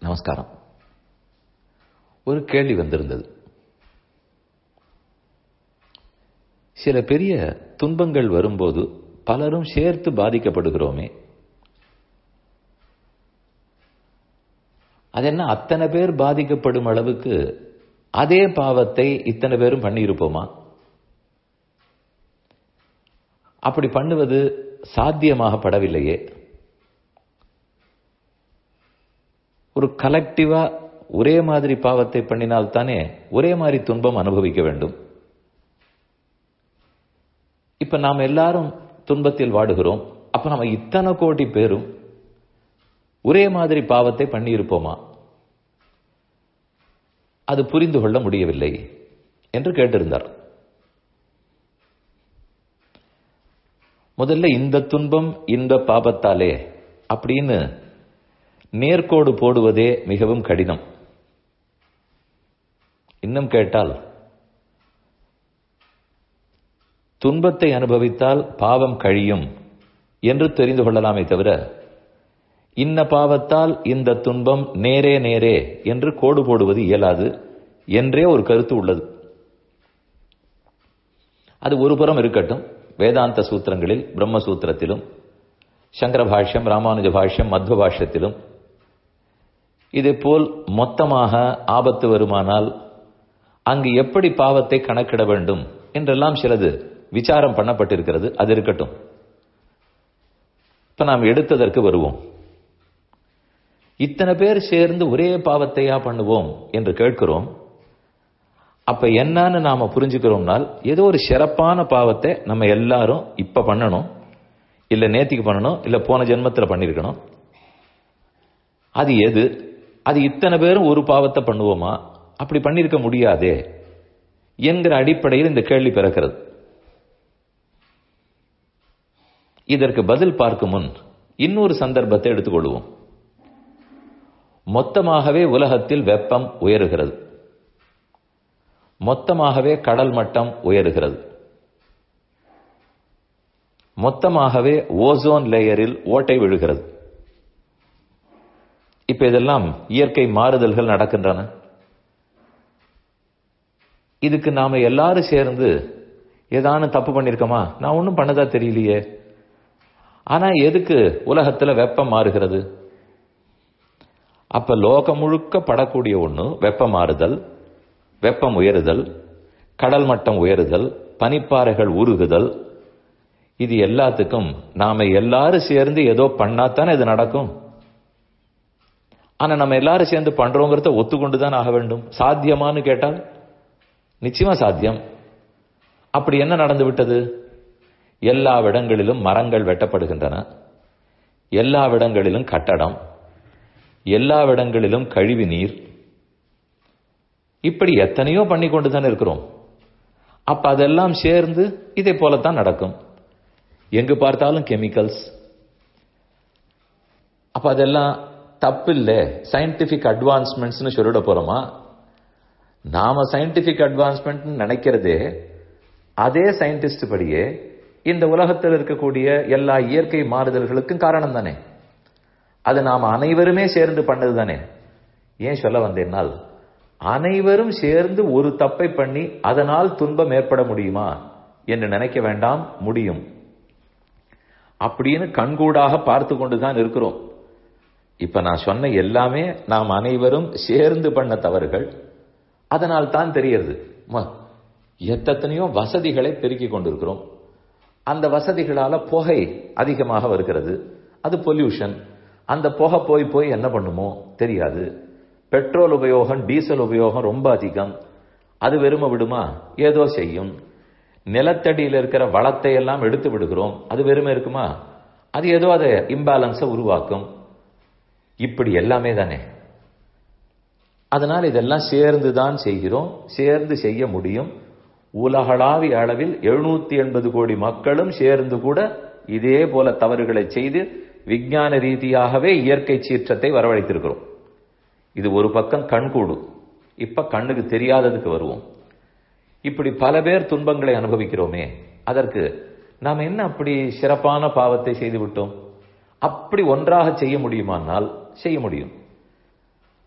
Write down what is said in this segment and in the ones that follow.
நமஸ்காரம் ஒரு கேள்வி வந்திருந்தது சில பெரிய துன்பங்கள் வரும்போது பலரும் சேர்த்து பாதிக்கப்படுகிறோமே அது என்ன அத்தனை பேர் பாதிக்கப்படும் அளவுக்கு அதே பாவத்தை இத்தனை பேரும் பண்ணியிருப்போமா அப்படி பண்ணுவது சாத்தியமாகப்படவில்லையே ஒரு கலெக்டிவா ஒரே மாதிரி பாவத்தை பண்ணினால் தானே ஒரே மாதிரி துன்பம் அனுபவிக்க வேண்டும் இப்ப நாம் எல்லாரும் துன்பத்தில் வாடுகிறோம் அப்ப நம்ம இத்தனை கோடி பேரும் ஒரே மாதிரி பாவத்தை பண்ணியிருப்போமா அது புரிந்து கொள்ள முடியவில்லை என்று கேட்டிருந்தார் முதல்ல இந்த துன்பம் இந்த பாபத்தாலே அப்படின்னு நேர்கோடு போடுவதே மிகவும் கடினம் இன்னும் கேட்டால் துன்பத்தை அனுபவித்தால் பாவம் கழியும் என்று தெரிந்து கொள்ளலாமே தவிர இன்ன பாவத்தால் இந்த துன்பம் நேரே நேரே என்று கோடு போடுவது இயலாது என்றே ஒரு கருத்து உள்ளது அது ஒரு புறம் இருக்கட்டும் வேதாந்த சூத்திரங்களில் பிரம்மசூத்திரத்திலும் சங்கர பாஷ்யம் ராமானுஜ பாஷ்யம் மத்வ பாஷ்யத்திலும் இதே போல் மொத்தமாக ஆபத்து வருமானால் அங்கு எப்படி பாவத்தை கணக்கிட வேண்டும் என்றெல்லாம் சிலது விசாரம் பண்ணப்பட்டிருக்கிறது அது இருக்கட்டும் இப்ப நாம் எடுத்ததற்கு வருவோம் இத்தனை பேர் சேர்ந்து ஒரே பாவத்தையா பண்ணுவோம் என்று கேட்கிறோம் அப்ப என்னன்னு நாம புரிஞ்சுக்கிறோம்னால் ஏதோ ஒரு சிறப்பான பாவத்தை நம்ம எல்லாரும் இப்ப பண்ணணும் இல்ல நேத்திக்கு பண்ணணும் இல்ல போன ஜென்மத்துல பண்ணிருக்கணும் அது எது அது இத்தனை பேரும் ஒரு பாவத்தை பண்ணுவோமா அப்படி பண்ணிருக்க முடியாதே என்கிற அடிப்படையில் இந்த கேள்வி பிறக்கிறது இதற்கு பதில் பார்க்கும் முன் இன்னொரு சந்தர்ப்பத்தை எடுத்துக்கொள்வோம் மொத்தமாகவே உலகத்தில் வெப்பம் உயருகிறது மொத்தமாகவே கடல் மட்டம் உயருகிறது மொத்தமாகவே ஓசோன் லேயரில் ஓட்டை விழுகிறது இப்ப இதெல்லாம் இயற்கை மாறுதல்கள் நடக்கின்றன இதுக்கு நாம எல்லாரும் சேர்ந்து ஏதானு தப்பு பண்ணிருக்கோமா நான் ஒன்றும் பண்ணதா தெரியலையே ஆனா எதுக்கு உலகத்துல வெப்பம் மாறுகிறது அப்ப லோகம் முழுக்க படக்கூடிய ஒண்ணு வெப்பம் மாறுதல் வெப்பம் உயருதல் கடல் மட்டம் உயருதல் பனிப்பாறைகள் உருகுதல் இது எல்லாத்துக்கும் நாம எல்லாரும் சேர்ந்து ஏதோ பண்ணாத்தானே இது நடக்கும் ஆனா நம்ம எல்லாரும் சேர்ந்து பண்றோங்கிறத ஒத்துக்கொண்டுதான் ஆக வேண்டும் சாத்தியமான்னு கேட்டால் நிச்சயமா சாத்தியம் அப்படி என்ன நடந்து விட்டது எல்லா இடங்களிலும் மரங்கள் வெட்டப்படுகின்றன எல்லா இடங்களிலும் கட்டடம் எல்லா இடங்களிலும் கழிவு நீர் இப்படி எத்தனையோ பண்ணி கொண்டு தான் இருக்கிறோம் அப்ப அதெல்லாம் சேர்ந்து இதே போலத்தான் நடக்கும் எங்கு பார்த்தாலும் கெமிக்கல்ஸ் அப்ப அதெல்லாம் தப்பில்லை சயின்டிபிக் அட்வான்ஸ்மெண்ட்ஸ்னு சொல்லிட போறோமா நாம சயின்டிபிக் அட்வான்ஸ்மெண்ட் நினைக்கிறதே அதே சயின்டிஸ்ட் படியே இந்த உலகத்தில் இருக்கக்கூடிய எல்லா இயற்கை மாறுதல்களுக்கும் காரணம் தானே அது நாம் அனைவருமே சேர்ந்து பண்ணது தானே ஏன் சொல்ல வந்தேன்னால் அனைவரும் சேர்ந்து ஒரு தப்பை பண்ணி அதனால் துன்பம் ஏற்பட முடியுமா என்று நினைக்க வேண்டாம் முடியும் அப்படின்னு கண்கூடாக பார்த்து கொண்டுதான் இருக்கிறோம் இப்ப நான் சொன்ன எல்லாமே நாம் அனைவரும் சேர்ந்து பண்ண தவறுகள் அதனால் தான் தெரியறது எத்தனையோ வசதிகளை பெருக்கிக் கொண்டிருக்கிறோம் அந்த வசதிகளால புகை அதிகமாக வருகிறது அது பொல்யூஷன் அந்த புகை போய் போய் என்ன பண்ணுமோ தெரியாது பெட்ரோல் உபயோகம் டீசல் உபயோகம் ரொம்ப அதிகம் அது வெறும விடுமா ஏதோ செய்யும் நிலத்தடியில் இருக்கிற வளத்தை எல்லாம் எடுத்து விடுகிறோம் அது வெறுமை இருக்குமா அது ஏதோ அதை இம்பேலன்ஸை உருவாக்கும் இப்படி எல்லாமே தானே அதனால் இதெல்லாம் சேர்ந்து தான் செய்கிறோம் சேர்ந்து செய்ய முடியும் உலகளாவிய அளவில் எழுநூத்தி எண்பது கோடி மக்களும் சேர்ந்து கூட இதே போல தவறுகளை செய்து விஞ்ஞான ரீதியாகவே இயற்கை சீற்றத்தை வரவழைத்திருக்கிறோம் இது ஒரு பக்கம் கண்கூடு இப்ப கண்ணுக்கு தெரியாததுக்கு வருவோம் இப்படி பல பேர் துன்பங்களை அனுபவிக்கிறோமே அதற்கு நாம் என்ன அப்படி சிறப்பான பாவத்தை செய்து விட்டோம் அப்படி ஒன்றாக செய்ய முடியுமானால் செய்ய முடியும்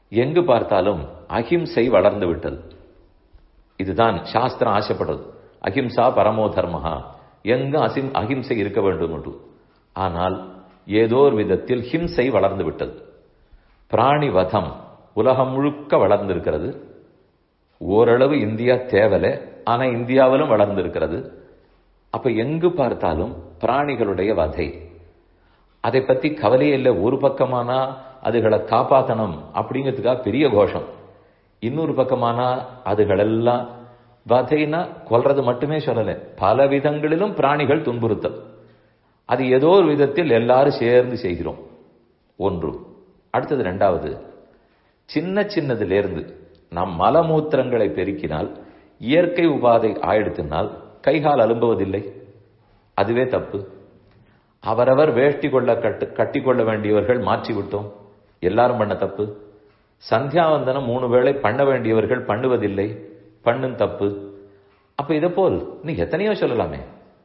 எங்கு பார்த்தாலும் அகிம்சை வளர்ந்து விட்டது இதுதான் சாஸ்திரம் ஆசைப்படுறது அகிம்சா பரமோ தர்மஹா எங்க அசிம் அகிம்சை இருக்க வேண்டும் என்று ஆனால் ஏதோ ஒரு விதத்தில் ஹிம்சை வளர்ந்து விட்டது பிராணி வதம் உலகம் முழுக்க வளர்ந்திருக்கிறது ஓரளவு இந்தியா தேவலை ஆனா இந்தியாவிலும் வளர்ந்திருக்கிறது அப்ப எங்கு பார்த்தாலும் பிராணிகளுடைய வதை அதை பத்தி கவலையே இல்லை ஒரு பக்கமானா அதுகளை காப்பாத்தணும் அப்படிங்கிறதுக்காக பெரிய கோஷம் இன்னொரு பக்கமானா அதுகளெல்லாம் வதைனா கொல்றது மட்டுமே சொல்லல பல விதங்களிலும் பிராணிகள் துன்புறுத்தல் அது ஏதோ ஒரு விதத்தில் எல்லாரும் சேர்ந்து செய்கிறோம் ஒன்று அடுத்தது ரெண்டாவது சின்ன சின்னதிலிருந்து நம் மலமூத்திரங்களை பெருக்கினால் இயற்கை உபாதை ஆயிடுத்தினால் கைகால் அலும்புவதில்லை அதுவே தப்பு அவரவர் வேஷ்டி கொள்ள கட்டு கட்டி கொள்ள வேண்டியவர்கள் மாற்றி விட்டோம் எல்லாரும் பண்ண தப்பு சந்தியாவந்தனம் மூணு வேளை பண்ண வேண்டியவர்கள் பண்ணுவதில்லை பண்ணும் தப்பு அப்ப இதை போல் நீ எத்தனையோ சொல்லலாமே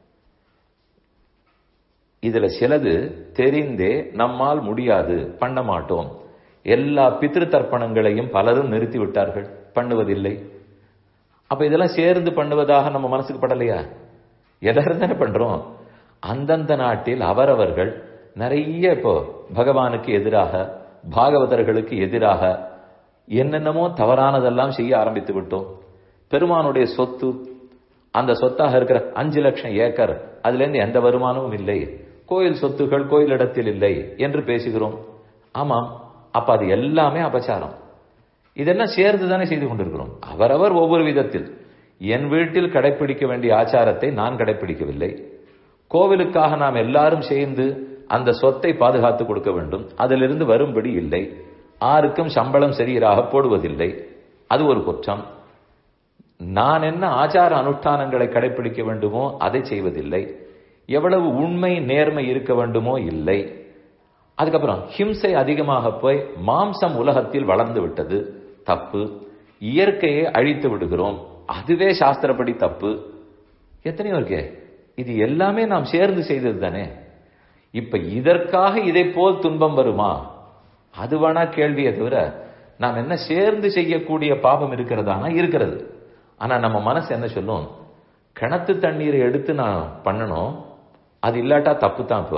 இதுல சிலது தெரிந்தே நம்மால் முடியாது பண்ண மாட்டோம் எல்லா பித்திரு தர்ப்பணங்களையும் பலரும் நிறுத்தி விட்டார்கள் பண்ணுவதில்லை அப்ப இதெல்லாம் சேர்ந்து பண்ணுவதாக நம்ம மனசுக்கு படலையா எல்லாரும் தானே பண்றோம் அந்தந்த நாட்டில் அவரவர்கள் நிறைய இப்போ பகவானுக்கு எதிராக பாகவதர்களுக்கு எதிராக என்னென்னமோ தவறானதெல்லாம் செய்ய ஆரம்பித்து விட்டோம் பெருமானுடைய சொத்து அந்த சொத்தாக இருக்கிற அஞ்சு லட்சம் ஏக்கர் அதுல இருந்து எந்த வருமானமும் இல்லை கோயில் சொத்துகள் கோயிலிடத்தில் இல்லை என்று பேசுகிறோம் ஆமாம் அப்ப அது எல்லாமே அபச்சாரம் இதெல்லாம் சேர்ந்து தானே செய்து கொண்டிருக்கிறோம் அவரவர் ஒவ்வொரு விதத்தில் என் வீட்டில் கடைபிடிக்க வேண்டிய ஆச்சாரத்தை நான் கடைபிடிக்கவில்லை கோவிலுக்காக நாம் எல்லாரும் சேர்ந்து அந்த சொத்தை பாதுகாத்து கொடுக்க வேண்டும் அதிலிருந்து வரும்படி இல்லை ஆருக்கும் சம்பளம் சரியாக போடுவதில்லை அது ஒரு குற்றம் நான் என்ன ஆச்சார அனுஷ்டானங்களை கடைபிடிக்க வேண்டுமோ அதை செய்வதில்லை எவ்வளவு உண்மை நேர்மை இருக்க வேண்டுமோ இல்லை அதுக்கப்புறம் ஹிம்சை அதிகமாக போய் மாம்சம் உலகத்தில் வளர்ந்து விட்டது தப்பு இயற்கையை அழித்து விடுகிறோம் அதுவே சாஸ்திரப்படி தப்பு எத்தனையோ இருக்கே இது எல்லாமே நாம் சேர்ந்து செய்தது தானே இப்ப இதற்காக இதை போல் துன்பம் வருமா அது வேணா கேள்வியை தவிர நாம் என்ன சேர்ந்து செய்யக்கூடிய பாபம் இருக்கிறதானா இருக்கிறது ஆனா நம்ம மனசு என்ன சொல்லும் கிணத்து தண்ணீரை எடுத்து நான் பண்ணணும் அது இல்லாட்டா தப்பு தான் இப்போ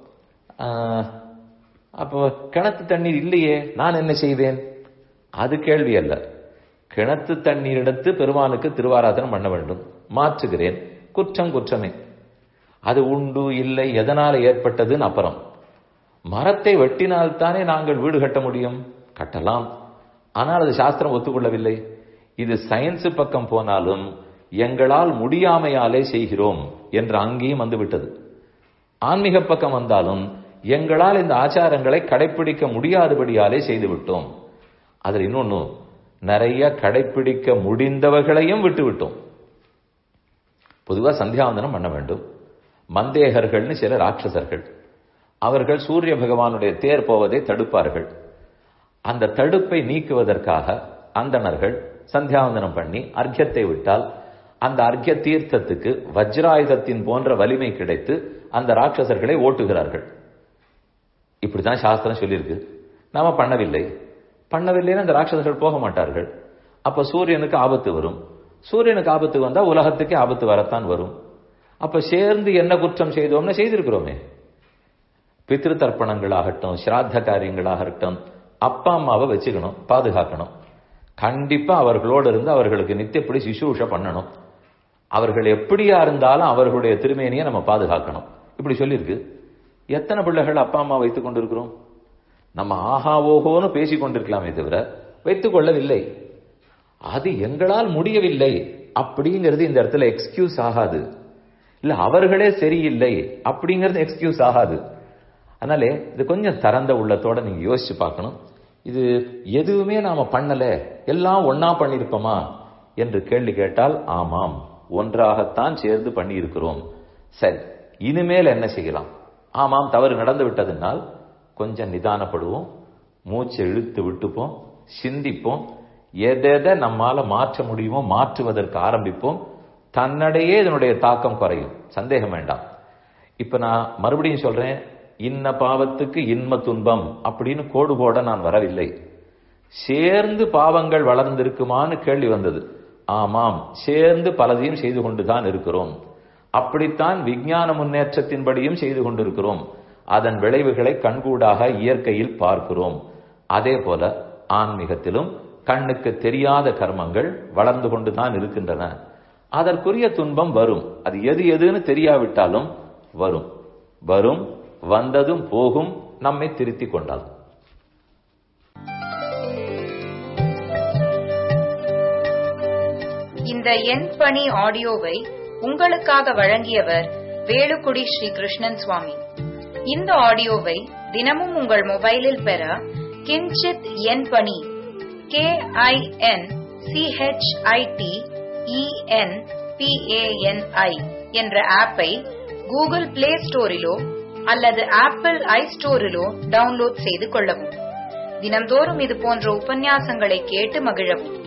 அப்போ கிணத்து தண்ணீர் இல்லையே நான் என்ன செய்வேன் அது கேள்வி அல்ல கிணத்து தண்ணீர் எடுத்து பெருமானுக்கு திருவாராதனம் பண்ண வேண்டும் மாற்றுகிறேன் குற்றம் குற்றமே அது உண்டு இல்லை எதனால ஏற்பட்டதுன்னு அப்புறம் மரத்தை வெட்டினால்தானே நாங்கள் வீடு கட்ட முடியும் கட்டலாம் ஆனால் அது சாஸ்திரம் ஒத்துக்கொள்ளவில்லை இது சயின்ஸ் பக்கம் போனாலும் எங்களால் முடியாமையாலே செய்கிறோம் என்று அங்கேயும் வந்துவிட்டது ஆன்மீக பக்கம் வந்தாலும் எங்களால் இந்த ஆச்சாரங்களை கடைபிடிக்க முடியாதபடியாலே செய்துவிட்டோம் அதில் இன்னொன்னு நிறைய கடைபிடிக்க முடிந்தவர்களையும் விட்டுவிட்டோம் பொதுவாக சந்தியாவந்தனம் பண்ண வேண்டும் மந்தேகர்கள்னு சில ராட்சசர்கள் அவர்கள் சூரிய பகவானுடைய தேர் போவதை தடுப்பார்கள் அந்த தடுப்பை நீக்குவதற்காக அந்தணர்கள் சந்தியாவந்தனம் பண்ணி அர்க்கியத்தை விட்டால் அந்த அர்க்கிய தீர்த்தத்துக்கு வஜ்ராயுதத்தின் போன்ற வலிமை கிடைத்து அந்த ராட்சசர்களை ஓட்டுகிறார்கள் இப்படித்தான் சாஸ்திரம் சொல்லியிருக்கு நாம பண்ணவில்லை பண்ணவில்லைன்னா அந்த ராட்சசர்கள் போக மாட்டார்கள் அப்ப சூரியனுக்கு ஆபத்து வரும் சூரியனுக்கு ஆபத்து வந்தா உலகத்துக்கே ஆபத்து வரத்தான் வரும் அப்ப சேர்ந்து என்ன குற்றம் செய்தோம்னு செய்திருக்கிறோமே பித்ரு தர்ப்பணங்களாகட்டும் சிராத்த காரியங்களாகட்டும் அப்பா அம்மாவை வச்சுக்கணும் பாதுகாக்கணும் கண்டிப்பா அவர்களோடு இருந்து அவர்களுக்கு நித்தியப்படி சிசூஷ பண்ணணும் அவர்கள் எப்படியா இருந்தாலும் அவர்களுடைய திருமேனியை நம்ம பாதுகாக்கணும் இப்படி சொல்லியிருக்கு எத்தனை பிள்ளைகள் அப்பா அம்மா வைத்துக் கொண்டிருக்கிறோம் நம்ம ஆஹா ஓஹோன்னு பேசிக் கொண்டிருக்கலாமே தவிர வைத்துக் கொள்ளவில்லை அது எங்களால் முடியவில்லை அப்படிங்கிறது இந்த இடத்துல எக்ஸ்கியூஸ் ஆகாது இல்ல அவர்களே சரியில்லை அப்படிங்கிறது எக்ஸ்கியூஸ் ஆகாது அதனாலே இது கொஞ்சம் திறந்த உள்ளத்தோட நீங்க யோசிச்சு பார்க்கணும் இது எதுவுமே நாம பண்ணல எல்லாம் ஒன்னா பண்ணிருப்போமா என்று கேள்வி கேட்டால் ஆமாம் ஒன்றாகத்தான் சேர்ந்து பண்ணியிருக்கிறோம் சரி இனிமேல் என்ன செய்யலாம் ஆமாம் தவறு நடந்து விட்டதுனால் கொஞ்சம் நிதானப்படுவோம் மூச்சை இழுத்து விட்டுப்போம் சிந்திப்போம் எதை நம்மால மாற்ற முடியுமோ மாற்றுவதற்கு ஆரம்பிப்போம் தன்னடையே இதனுடைய தாக்கம் குறையும் சந்தேகம் வேண்டாம் இப்ப நான் மறுபடியும் சொல்றேன் இன்ன பாவத்துக்கு இன்ம துன்பம் அப்படின்னு கோடு போட நான் வரவில்லை சேர்ந்து பாவங்கள் வளர்ந்திருக்குமான்னு கேள்வி வந்தது ஆமாம் சேர்ந்து பலதையும் செய்து கொண்டுதான் இருக்கிறோம் அப்படித்தான் விஞ்ஞான முன்னேற்றத்தின்படியும் செய்து கொண்டிருக்கிறோம் அதன் விளைவுகளை கண்கூடாக இயற்கையில் பார்க்கிறோம் அதே போல ஆன்மீகத்திலும் கண்ணுக்கு தெரியாத கர்மங்கள் வளர்ந்து கொண்டுதான் இருக்கின்றன அதற்குரிய துன்பம் வரும் அது எது எதுன்னு தெரியாவிட்டாலும் வரும் வரும் வந்ததும் போகும் நம்மை திருத்திக் கொண்டால் இந்த எண் பணி ஆடியோவை உங்களுக்காக வழங்கியவர் வேலுக்குடி ஸ்ரீ கிருஷ்ணன் சுவாமி இந்த ஆடியோவை தினமும் உங்கள் மொபைலில் பெற கிஞ்சித் எண் பணி கே ஐ என் சிஹெச்ஐடி இஎன் பிஏஎன்ஐ என்ற ஆப்பை கூகுள் பிளே ஸ்டோரிலோ அல்லது ஆப்பிள் ஐ ஸ்டோரிலோ டவுன்லோட் செய்து கொள்ளவும் தினம்தோறும் இது போன்ற உபன்யாசங்களை கேட்டு மகிழவும்